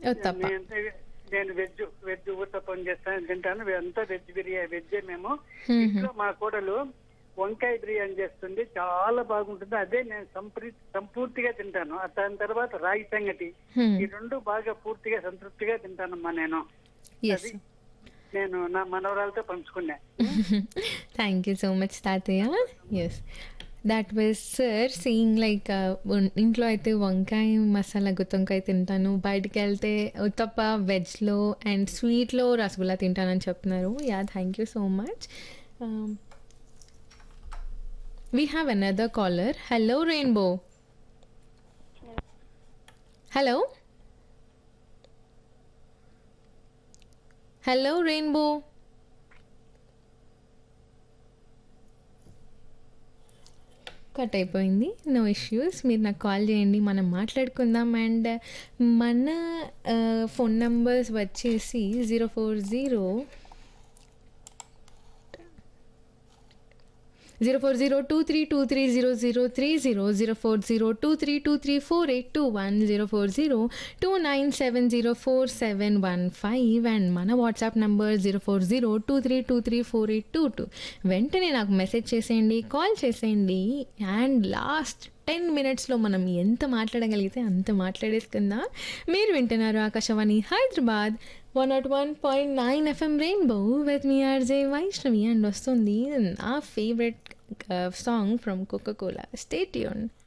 ఉత్తప్ప నేను నేను veg veg uttapam చేస్తాను తింటాను అంతా వెజ్ బిర్యానీ వెజ్ మేము మ్మ్. ఇంట్లో మా కోడలు వంకాయ బిర్యానీ చేస్తుంది చాలా బాగుంటుంది అదే నేను సంపూర్తి సంపూర్తిగా తింటాను ఆ దాని తర్వాత రాగి సంగటి Hmm. ఈ రెండు బాగా పూర్తిగా సంతృప్తిగా తింటానమ్మా నేను ఎస్ అది నేను నా మనవరాలతో పంచుకున్నా థ్యాంక్ యూ సో మచ్ తాతయ్య yes that was sir seeing like ఇంట్లో అయితే వంకాయ మసాలా గుత్తొంకాయ తింటాను బయటికి వెళ్తే ఉత్తప్ప వెజ్లో అండ్ స్వీట్లో రసగుల్లా తింటానని చెప్తున్నారు yeah thank you so much we have another caller hello rainbow hello hello rainbow cut అయిపోయింది నో ఇష్యూస్ మీరు నాకు కాల్ చేయండి మనం మాట్లాడుకుందాం అండ్ మన ఫోన్ నంబర్స్ వచ్చేసి zero four zero zero four zero two three two three zero zero three zero zero four zero two three two three four eight two one zero four zero two nine seven zero four seven one five and మన WhatsApp number zero four zero two three two three four eight two two వెంటనే నాకు message చేసేయండి call చేసేయండి and last ten మినిట్స్లో మనం ఎంత మాట్లాడగలిగితే అంత మాట్లాడేసుకుందాం మీరు వింటున్నారు Akashvani Hyderabad one not one point nine FM rainbow with మీ ఆర్జే వైష్ణవి అండ్ వస్తుంది నా favourite song from Coca Cola stay యూన్